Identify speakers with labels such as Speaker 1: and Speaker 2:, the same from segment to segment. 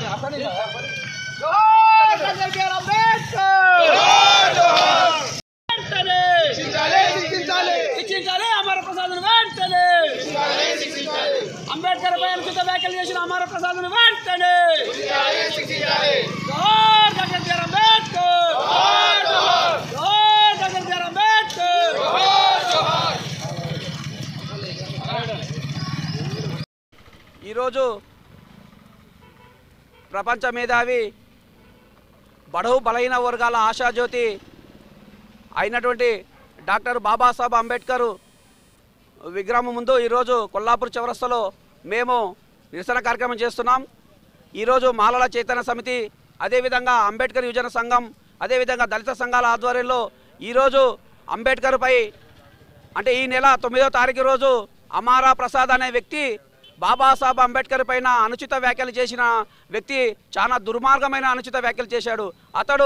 Speaker 1: శిక్షించాలి అమర ప్రసాద్ వెంటనే అంబేద్కర్ పై అనుచిత వ్యాఖ్యలు చేసిన అమర ప్రసాద్ వెంటనే జోహార్ డాక్టర్ బిఆర్ అంబేద్కర్ జోహార్ డాక్టర్ బిఆర్ అంబేద్కర్
Speaker 2: ఈరోజు ప్రపంచ మేధావి బడుగు బలహీన వర్గాల ఆశాజ్యోతి అయినటువంటి డాక్టర్ బాబాసాహెబ్ అంబేద్కర్ విగ్రహం ముందు ఈరోజు కొల్లాపూర్ చౌరస్తలో మేము నిరసన కార్యక్రమం చేస్తున్నాం ఈరోజు మాలల చైతన్య సమితి అదేవిధంగా అంబేద్కర్ యువజన సంఘం అదేవిధంగా దళిత సంఘాల ఆధ్వర్యంలో ఈరోజు అంబేద్కర్పై అంటే ఈ నెల తొమ్మిదో తారీఖు రోజు అమారా ప్రసాద్ అనే వ్యక్తి బాబాసాహెబ్ అంబేద్కర్ పైన అనుచిత వ్యాఖ్యలు చేసిన వ్యక్తి చాలా దుర్మార్గమైన అనుచిత వ్యాఖ్యలు చేశాడు అతడు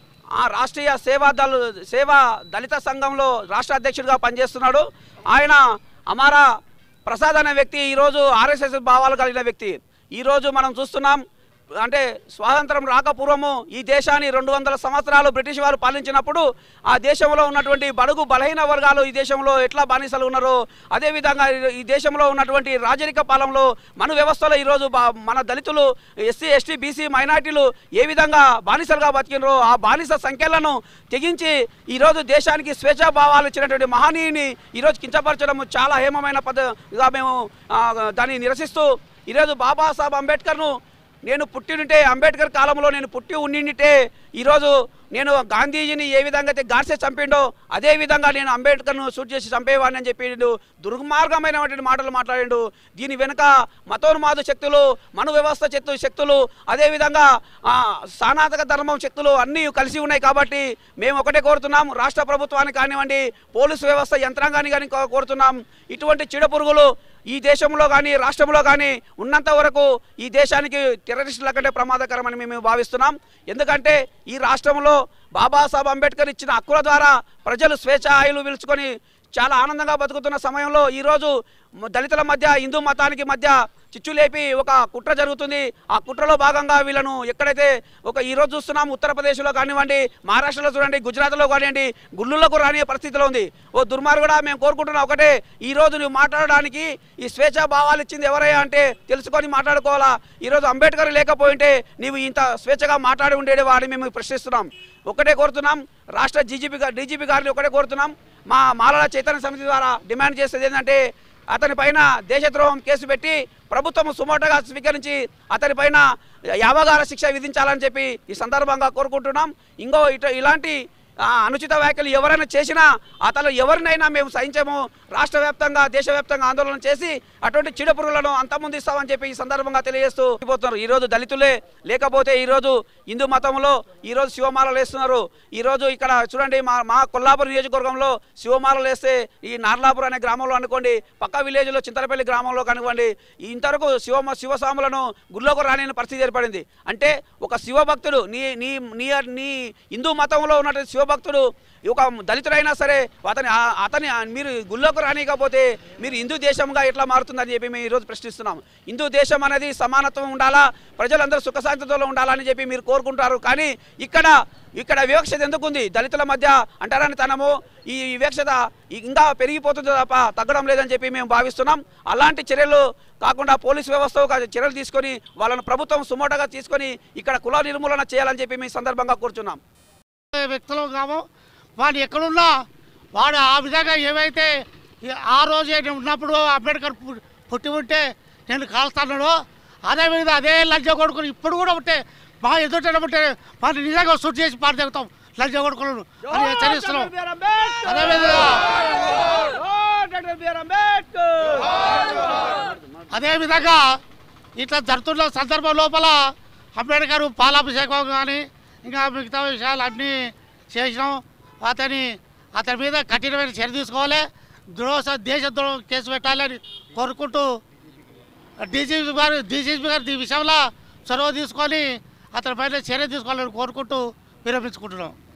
Speaker 2: ఆ రాష్ట్రీయ సేవా దళ సేవా దళిత సంఘంలో రాష్ట్ర అధ్యక్షుడిగా పనిచేస్తున్నాడు ఆయన అమారా ప్రసాద్ అనే వ్యక్తి ఈరోజు ఆర్ఎస్ఎస్ భావాలు కలిగిన వ్యక్తి ఈరోజు మనం చూస్తున్నాం అంటే స్వాతంత్రం రాకపూర్వము ఈ దేశాన్ని రెండు వందల సంవత్సరాలు బ్రిటిష్ వారు పాలించినప్పుడు ఆ దేశంలో ఉన్నటువంటి బడుగు బలహీన వర్గాలు ఈ దేశంలో ఎట్లా బానిసలు ఉన్నారో అదేవిధంగా ఈ- ఈ దేశంలో ఉన్నటువంటి రాజరిక పాలనలో మన వ్యవస్థలో ఈరోజు బా- మన దళితులు ఎస్సీ ఎస్టీ బీసీ మైనార్టీలు ఏ విధంగా బానిసలుగా బతికినరో ఆ బానిస సంఖ్యలను తెగించి ఈరోజు దేశానికి స్వేచ్ఛాభావాలు ఇచ్చినటువంటి మహనీయుని ఈరోజు కించపరచడం చాలా హేమమైన పద్ధతిగా మేము ఆ, దాన్ని నిరసిస్తూ ఈరోజు బాబాసాహెబ్ అంబేద్కర్ను నేను పుట్టినుంటే అంబేద్కర్ కాలంలో నేను పుట్టి ఉండింటే ఈరోజు నేను గాంధీజీని ఏ విధంగా అయితే గాడ్సే చంపిండో అదే విధంగా నేను అంబేద్కర్ను షూట్ చేసి చంపేవాడిని అని చెప్పిండు దుర్మార్గమైనటువంటి మాటలు మాట్లాడిండు దీని వెనుక మతోన్మాద శక్తులు మను వ్యవస్థ శక్తు శక్తులు అదేవిధంగా ఆ, సనాతక ధర్మం శక్తులు అన్నీ కలిసి ఉన్నాయి కాబట్టి మేము ఒకటే కోరుతున్నాం రాష్ట్ర ప్రభుత్వానికి కానివ్వండి పోలీసు వ్యవస్థ యంత్రాంగాన్ని కానీ కో- కోరుతున్నాం ఇటువంటి చీడపురుగులు ఈ దేశంలో కానీ రాష్ట్రంలో కానీ ఉన్నంత వరకు ఈ దేశానికి టెర్రరిస్టుల కంటే ప్రమాదకరమని మేము భావిస్తున్నాం ఎందుకంటే ఈ రాష్ట్రంలో బాబాసాహెబ్ అంబేద్కర్ ఇచ్చిన హక్కుల ద్వారా ప్రజలు స్వేచ్ఛ ఆయులు పిలుచుకొని చాలా ఆనందంగా బతుకుతున్న సమయంలో ఈరోజు మ- దళితుల మధ్య హిందూ మతానికి మధ్య చిచ్చు లేపి ఒక కుట్ర జరుగుతుంది ఆ కుట్రలో భాగంగా వీళ్ళను ఎక్కడైతే ఒక ఈరోజు చూస్తున్నాం ఉత్తరప్రదేశ్లో కానివ్వండి మహారాష్ట్రలో చూడండి గుజరాత్లో కానివ్వండి గుళ్ళులకు రాని పరిస్థితిలో ఉంది ఓ దుర్మార్గుడా మేము కోరుకుంటున్నాం ఒకటే ఈ రోజు నువ్వు మాట్లాడడానికి ఈ స్వేచ్ఛా భావాలు ఇచ్చింది ఎవరయ్యా అంటే తెలుసుకొని మాట్లాడుకోవాలా ఈరోజు అంబేద్కర్ లేకపోయింటే నీవు ఇంత స్వేచ్ఛగా మాట్లాడి ఉండేది వాడిని మేము ప్రశ్నిస్తున్నాం ఒకటే కోరుతున్నాం రాష్ట్ర డీజీపీ గారు డీజీపీ గారిని ఒకటే కోరుతున్నాం మా మాలల చైతన్య సమితి ద్వారా డిమాండ్ చేసేది ఏంటంటే అతని పైన దేశద్రోహం కేసు పెట్టి ప్రభుత్వం సుమోటగా స్వీకరించి అతని పైన యావగాల శిక్ష విధించాలని చెప్పి ఈ సందర్భంగా కోరుకుంటున్నాం ఇంకో ఇట ఇలాంటి ఆ, అనుచిత వ్యాఖ్యలు ఎవరైనా చేసినా అతను ఎవరినైనా మేము సహించము రాష్ట్ర వ్యాప్తంగా దేశవ్యాప్తంగా ఆందోళన చేసి అటువంటి చీడపురుగులను అంతమొందిస్తామని చెప్పి ఈ సందర్భంగా తెలియజేస్తూ పోతున్నారు ఈరోజు దళితులే లేకపోతే ఈరోజు హిందూ మతంలో ఈరోజు శివమాలలు వేస్తున్నారు ఈరోజు ఇక్కడ చూడండి మా మా కొల్లాపూర్ నియోజకవర్గంలో శివమాలలు వేస్తే ఈ నార్లాపూర్ అనే గ్రామంలో అనుకోండి పక్క విలేజ్లో చింతలపల్లి గ్రామంలో కనుకోండి ఇంతవరకు శివ శివస్వాములను గుళ్ళోకి రాని పరిస్థితి ఏర్పడింది అంటే ఒక శివభక్తుడు నీ నీ నీ నీ హిందూ మతంలో ఉన్నటువంటి శివభక్తుడు ఒక దళితుడైనా సరే అతని ఆ- అతని మీరు గుళ్ళోకి రానికపోతే మీరు హిందూ దేశంగా ఎట్లా మారుతుందని చెప్పి మేము ఈరోజు ప్రశ్నిస్తున్నాం హిందూ దేశం అనేది సమానత్వం ఉండాలా ప్రజలందరూ సుఖశాంతితో ఉండాలని చెప్పి మీరు కోరుకుంటారు కానీ ఇక్కడ ఇక్కడ వివక్షత ఎందుకుంది దళితుల మధ్య అంటారనితనము ఈ వివక్షత ఇంకా పెరిగిపోతుంది తప్ప తగ్గడం లేదని చెప్పి మేము భావిస్తున్నాం అలాంటి చర్యలు కాకుండా పోలీస్ వ్యవస్థ ఒక చర్యలు తీసుకొని వాళ్ళను ప్రభుత్వం సుమోటగా తీసుకొని ఇక్కడ కుల నిర్మూలన చేయాలని చెప్పి మేము సందర్భంగా కూర్చున్నాం
Speaker 3: వ్యక్తులు కాము వాడు ఎక్కడున్నా వాడు ఆ విధంగా ఏవైతే ఈ- ఆ రోజు నేను ఉన్నప్పుడు అంబేద్కర్ పు- పుట్టి ఉంటే నేను కాల్స్తాను అదేవిధంగా అదే లంచ కొడుకుని ఇప్పుడు కూడా ఉంటే మా ఎదుట ఉంటే వాడిని నిజంగా సుట్ చేసి పాటు తెగుతాం లంచ కొడుకులను అని హెచ్చరిస్తున్నాం అదేవిధంగా
Speaker 1: డాక్టర్ బిఆర్ అంబేద్కర్
Speaker 3: అదేవిధంగా ఇట్లా జరుగుతున్న సందర్భం లోపల అంబేద్కర్ పాలాభిషేకం కానీ ఇంకా మిగతా విషయాలు అన్నీ చేసినాం అతని అతని మీద కఠినమైన చర్య తీసుకోవాలి ద్రోహ దేశద్రోహం కేసు పెట్టాలని కోరుకుంటూ డీజీపీ గారు డీజీపీ గారు ఈ విషయంలో చొరవ తీసుకొని అతని పైన చర్య తీసుకోవాలని కోరుకుంటూ విరమించుకుంటున్నాం